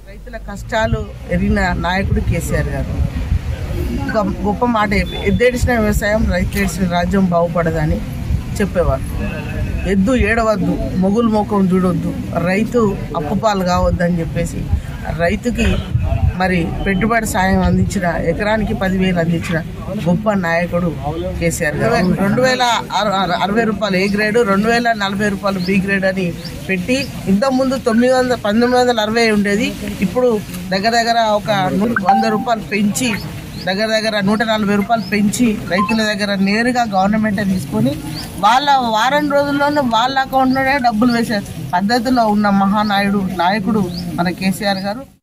రైతుల కష్టాలు ఎరిగిన నాయకుడు కేసీఆర్ గారు ఒక గొప్ప మాట చెప్పి ఎద్దేడిసిన వ్యవసాయం రైతు ఏడిసిన రాజ్యం బాగుపడదని చెప్పేవారు ఎద్దు ఏడవద్దు మొగులు మోకం చూడొద్దు రైతు అప్పుపాలు కావద్దని చెప్పేసి రైతుకి మరి పెట్టుబడి సాయం అందించిన ఎకరానికి పదివేలు అందించిన గొప్ప నాయకుడు కేసీఆర్ గారు రెండు వేల అర- అర- అరవై రూపాయలు ఏ గ్రేడు రెండు వేల నలభై రూపాయలు బి గ్రేడ్ అని పెట్టి ఇంతకుముందు తొమ్మిది వందల పంతొమ్మిది వందల అరవై ఉండేది ఇప్పుడు దగ్గర దగ్గర ఒక ను- వంద రూపాయలు పెంచి దగ్గర దగ్గర నూట నలభై రూపాయలు పెంచి రైతుల దగ్గర నేరుగా గవర్నమెంట్ తీసుకొని వాళ్ళ వారం రోజుల్లోనే వాళ్ళ అకౌంట్లోనే డబ్బులు వేసే పద్ధతిలో ఉన్న మహానాయుడు నాయకుడు మన కేసీఆర్ గారు